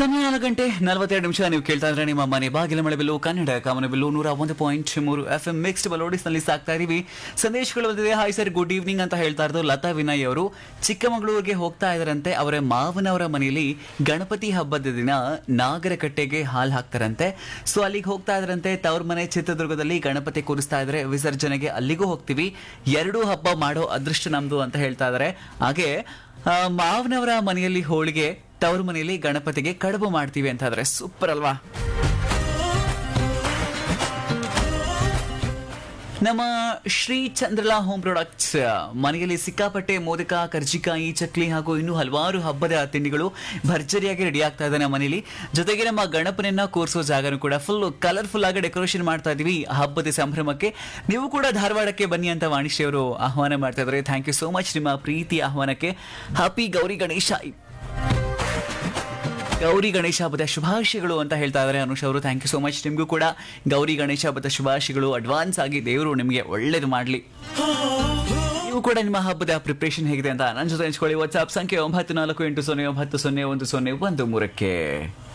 ಸಮಯ ನಾಲ್ಕು ಗಂಟೆ ನಲವತ್ತೆರಡು ನಿಮಿಷ ನೀವು ಕೇಳ್ತಾ ಇದ್ರೆ ನಿಮ್ಮ ಮನೆ ಬಾಗಿಲ ಮಳೆ ಬಿಲ್ಲು ಕನ್ನಡ ಕಾಮನ ಬಿಲ್ಲು ನೂರ ಒಂದು ಪಾಯಿಂಟ್ ಮೂರು ಎಫ್ ಎಂ ಮಿಕ್ಸ್ಡ್ ನಲ್ಲಿ ಸಾಕ್ತಾ ಇದೀವಿ ಸಂದೇಶಗಳು ಬಂದಿದೆ ಹಾಯ್ ಸರ್ ಗುಡ್ ಈವ್ನಿಂಗ್ ಅಂತ ಹೇಳ್ತಾ ಇರೋದು ಲತಾ ವಿನಯ್ ಅವರು ಚಿಕ್ಕಮಗಳೂರಿಗೆ ಹೋಗ್ತಾ ಇದಾರಂತೆ ಅವರ ಮಾವನವರ ಮನೆಯಲ್ಲಿ ಗಣಪತಿ ಹಬ್ಬದ ದಿನ ನಾಗರಕಟ್ಟೆಗೆ ಹಾಲ್ ಹಾಕ್ತಾರಂತೆ ಸೊ ಅಲ್ಲಿಗೆ ಹೋಗ್ತಾ ಇದ್ರಂತೆ ತವ್ರ ಮನೆ ಚಿತ್ರದುರ್ಗದಲ್ಲಿ ಗಣಪತಿ ಕೂರಿಸ್ತಾ ಇದ್ರೆ ವಿಸರ್ಜನೆಗೆ ಅಲ್ಲಿಗೂ ಹೋಗ್ತೀವಿ ಎರಡೂ ಹಬ್ಬ ಮಾಡೋ ಅದೃಷ್ಟ ನಮ್ದು ಅಂತ ಹೇಳ್ತಾ ಇದಾರೆ ಹಾಗೆ ಆ, ಮಾವನವರ ಮನೆಯಲ್ಲಿ ಹೋಳಿಗೆ ತವ್ರ ಮನೆಯಲ್ಲಿ ಗಣಪತಿಗೆ ಕಡುಬು ಮಾಡ್ತೀವಿ ಅಂತ ಆದ್ರೆ ಸೂಪರ್ ಅಲ್ವಾ ನಮ್ಮ ಶ್ರೀ ಚಂದ್ರಲಾ ಹೋಮ್ ಪ್ರಾಡಕ್ಟ್ಸ್ ಮನೆಯಲ್ಲಿ ಸಿಕ್ಕಾಪಟ್ಟೆ ಮೋದಕ ಕರ್ಜಿಕಾಯಿ ಚಕ್ಲಿ ಹಾಗೂ ಇನ್ನೂ ಹಲವಾರು ಹಬ್ಬದ ತಿಂಡಿಗಳು ಭರ್ಜರಿಯಾಗಿ ರೆಡಿ ಆಗ್ತಾ ಇದೆ ನಮ್ಮ ಮನೆಯಲ್ಲಿ ಜೊತೆಗೆ ನಮ್ಮ ಗಣಪನನ್ನ ಕೂರಿಸೋ ಜಾಗನೂ ಕೂಡ ಫುಲ್ ಕಲರ್ಫುಲ್ ಆಗಿ ಡೆಕೋರೇಷನ್ ಮಾಡ್ತಾ ಇದೀವಿ ಹಬ್ಬದ ಸಂಭ್ರಮಕ್ಕೆ ನೀವು ಕೂಡ ಧಾರವಾಡಕ್ಕೆ ಬನ್ನಿ ಅಂತ ವಾಣಿಶ್ರೀ ಅವರು ಆಹ್ವಾನ ಮಾಡ್ತಾ ಇದ್ದಾರೆ ಥ್ಯಾಂಕ್ ಯು ಸೋ ಮಚ್ ನಿಮ್ಮ ಪ್ರೀತಿ ಆಹ್ವಾನಕ್ಕೆ ಹ್ಯಾಪಿ ಗೌರಿ ಗಣೇಶ ಗೌರಿ ಗಣೇಶ ಹಬ್ಬದ ಶುಭಾಶಯಗಳು ಅಂತ ಹೇಳ್ತಾ ಇದ್ದಾರೆ ಅನುಷ್ ಅವರು ಥ್ಯಾಂಕ್ ಯು ಸೋ ಮಚ್ ನಿಮಗೂ ಕೂಡ ಗೌರಿ ಗಣೇಶ ಹಬ್ಬದ ಶುಭಾಶಯಗಳು ಅಡ್ವಾನ್ಸ್ ಆಗಿ ದೇವರು ನಿಮಗೆ ಒಳ್ಳೇದು ಮಾಡಲಿ ನೀವು ಕೂಡ ನಿಮ್ಮ ಹಬ್ಬದ ಪ್ರಿಪ್ರೇಷನ್ ಹೇಗಿದೆ ಅಂತ ನನ್ನ ಜೊತೆ ಹಂಚ್ಕೊಳ್ಳಿ ವಾಟ್ಸ್ಆಪ್ ಸಂಖ್ಯೆ ಒಂಬತ್ತು ನಾಲ್ಕು ಎಂಟು ಸೊನ್ನೆ ಒಂಬತ್ತು ಸೊನ್ನೆ ಒಂದು ಸೊನ್ನೆ ಒಂದು ಮೂರಕ್ಕೆ